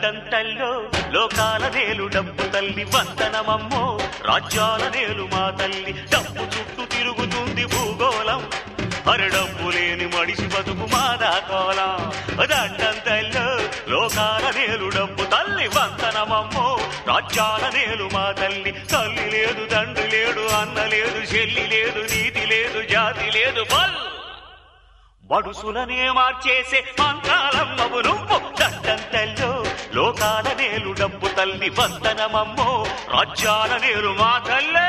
దండంతల్లో లోకాల నేలు డబ్బు తల్లి వందనమమ్మో రాజ్యాల నేలు మా తల్లి డబ్బు చుట్టూ తిరుగుతుంది భూగోళం అరే డబ్బు లేని మడిసి బతుకు మాదా కోలం దండంతల్లో లోకాల నేలు డబ్బు తల్లి వందనమమ్మో రాజ్యాల నేలు మా తల్లి తల్లి లేదు తండ్రి లేడు అన్న లేదు చెల్లి లేదు నీతి లేదు జాతి లేదు బల్ బడుసులనే మార్చేసే మంత్రాలమ్మవు నువ్వు దండంతల్లో లోకాల నేలు డబ్బు తల్లి వందనమమ్మో రాజ్యాల నేలు మా తల్లే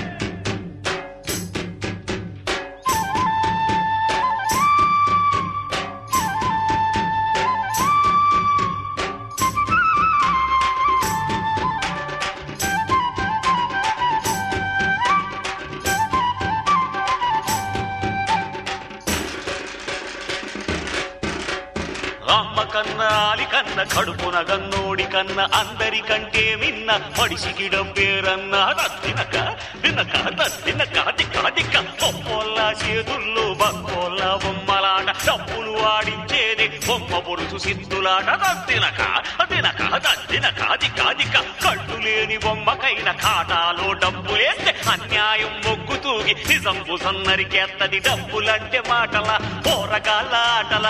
అమ్మ కన్న ఆలి కన్న కడుపున గన్నోడి కన్న అందరికంటే మిన్న మడిసికి డబ్బేరన్న తినక తినక తినక దిక్క దిక్క బొమ్మల చేతుల్లో బొమ్మల బొమ్మలాట డబ్బులు ఆడించేది బొమ్మ పొడుసు సిద్ధులాట తినక తినక తినక దిక్క దిక్క కళ్ళు లేని బొమ్మకైన ఖాతాలో డబ్బులేస్తే అన్యాయం మొగ్గు తూగి నిజం బుసన్నరికేత్తది డబ్బులంటే మాటల పోరగాళ్ళ ఆటల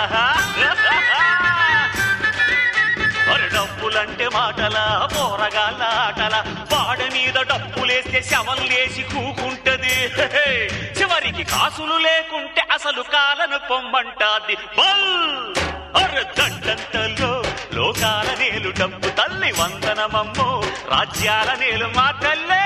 అరే డబ్బులంటే మాటల పోరగాళ్ళ ఆటల వాడ మీద డబ్బులేస్తే శవం లేచి కూకుంటది హే! చివరికి కాసులు లేకుంటే అసలు కాలను పొమ్మంటాది బల్ అరే దండంతల్లో లోకాల నేలు డబ్బు తల్లి వందనమమ్మో రాజ్యాల నేలు మా తల్లే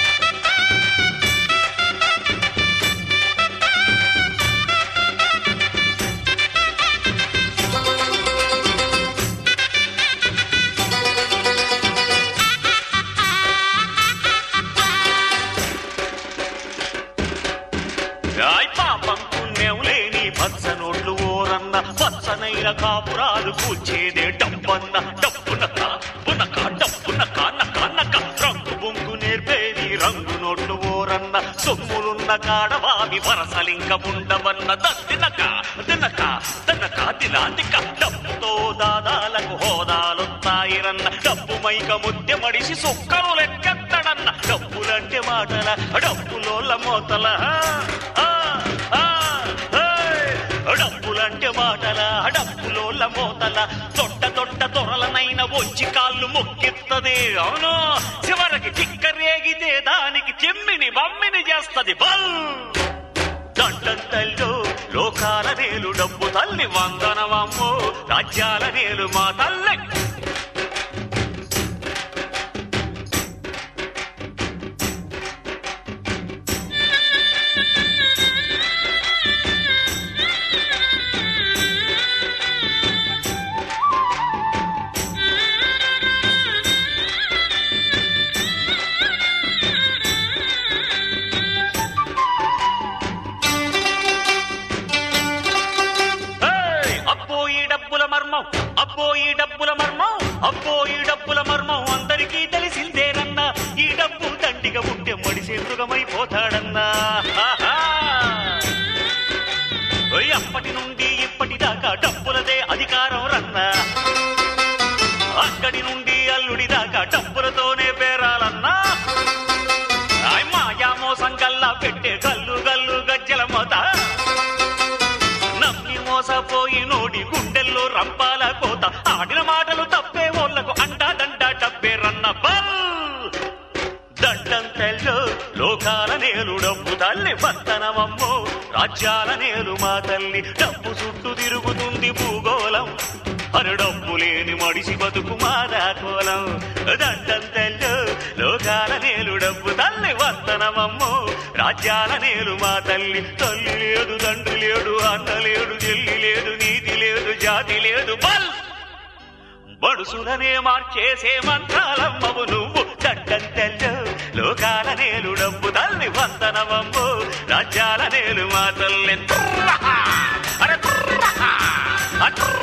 రాయ్ పాపం పుణ్యం లేని పచ్చ నోట్లు ఓరన్న పచ్చనైన కాపురాలు కూర్చేదే డబ్బన్న డబ్బునక పునక డబ్బునక నక నక రంగు బొంగు నేర్పేది రంగు నోట్లు ఓరన్న సొమ్ములున్న కాడవావి వరసలింక ఉండవన్న దత్తినక తినక తినక దిలాంతిక డబ్బుతో దాదాలకు హోదాలొత్తాయిరన్న డబ్బు మైక ముద్దె మడిసి సుక్కలు లెక్కెత్తడన్న డబ్బులంటే మాటల డబ్బులోళ్ళ మోతల ఆ, ఆ, ఏయ్! డబ్బులంటే మాటల డబ్బులోళ్ళ మోతల తొట్ట తొట్ట తొరలనైన వచ్చి కాళ్ళు మొక్కెత్తది అవును చివరికి చిక్క రేగితే దానికి చెమ్మిని బమ్మిని చేస్తది బల్ దండంతల్లో లోకాల నేలు డబ్బు తల్లి వందనమమ్మో రాజ్యాల నేలు మా తల్లి ఏయ్! అబ్బో ఈ డబ్బుల మర్మం అబ్బో ఈ డబ్బుల మర్మం అబ్బో ఈ డబ్బుల మర్మం అందరికీ తెలిసిందేనన్నా ఈ డబ్బు దండిగా ఉంటే మడిసే మృగమైపోతాడన్నా ఆహా! ఓయ్ అప్పటి నుండి ఇప్పటిదాకా డబ్బులదే అధికారం రన్నా అక్కడి నుండి అల్లుడి దాకా డబ్బులతోనే పేరాలన్నా ఆయ్ మాయా మోసం కల్లా పెట్టే గల్లు గల్లు గజ్జల మొత నమ్మి మోసపోయి నోడి గుండెల్లో రంపాల కోత ఆడిన మాటలు తప్పే ఓళ్లకు అంటా దండా డబ్బే రన్న బల్ దండంతల్లో లోకాల నేలు డబ్బు తల్లి వందనమమ్మో రాజ్యాల నేలు మా తల్లి డబ్బు చుట్టూ తిరుగుతుంది భూగోళం అరు డబ్బు లేని మడిసి బతుకు మాదా కోలం దండంతల్లో లోకాల నేలు డబ్బు తల్లి వందనమమ్మో రాజ్యాల నేలు మా తల్లి తల్లి లేదు తండ్రి లేడు అన్న లేడు చెల్లి లేదు నీతి లేదు జాతి లేదు బల్ బడుసులనే మార్చేసే మంత్రాలమ్మవు నువ్వు దట్టంతెల్లో లోకాల నేలు డబ్బు తల్లి వందనమమ్ము రాజ్యాల నేలు మా తల్లి అరే